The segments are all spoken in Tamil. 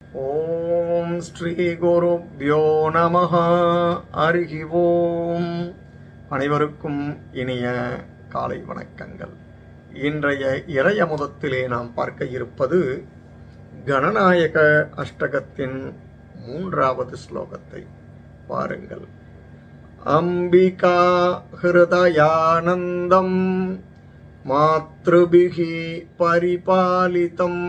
ஓம் ஸ்ரீ குருப்யோ நமஹ அருகி ஓம் அனைவருக்கும் இனிய காலை வணக்கங்கள் இன்றைய இறையமுதத்திலே நாம் பார்க்க இருப்பது கணநாயக அஷ்டகத்தின் மூன்றாவது ஸ்லோகத்தை பாருங்கள் அம்பிகா ஹிருதயானந்தம் மாத்ருபிகி பரிபாலிதம்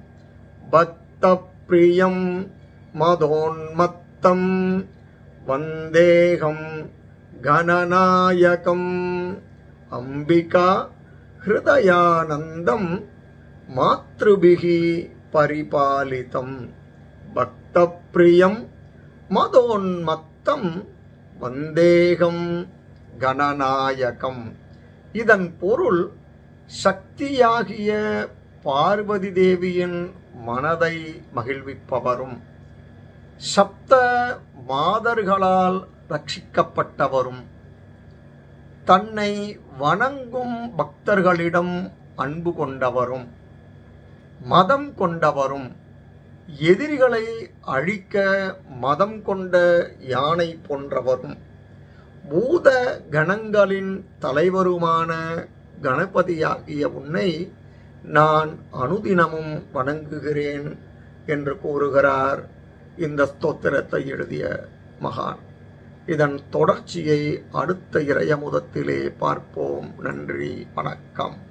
பக்தப்ரியம் மதோன்மத்தம் வந்தேகம் கணநாயகம் அம்பிகா ஹிருதயானந்தம் மாத்ருபிகி பரிபாலிதம் பக்தப்ரியம் மதோன்மத்தம் வந்தேகம் கணநாயகம் இதன் பொருள் சக்தியாகிய பார்வதி தேவியின் மனதை மகிழ்விப்பவரும் சப்த மாதர்களால் ரட்சிக்கப்பட்டவரும் தன்னை வணங்கும் பக்தர்களிடம் அன்பு கொண்டவரும் மதம் கொண்டவரும் எதிரிகளை அழிக்க மதம் கொண்ட யானை போன்றவரும் பூத கணங்களின் தலைவருமான கணபதியாகிய உன்னை நான் அனுதினமும் வணங்குகிறேன் என்று கூறுகிறார் இந்த ஸ்தோத்திரத்தை எழுதிய மகான் இதன் தொடர்ச்சியை அடுத்த இறையமுதத்திலே பார்ப்போம் நன்றி வணக்கம்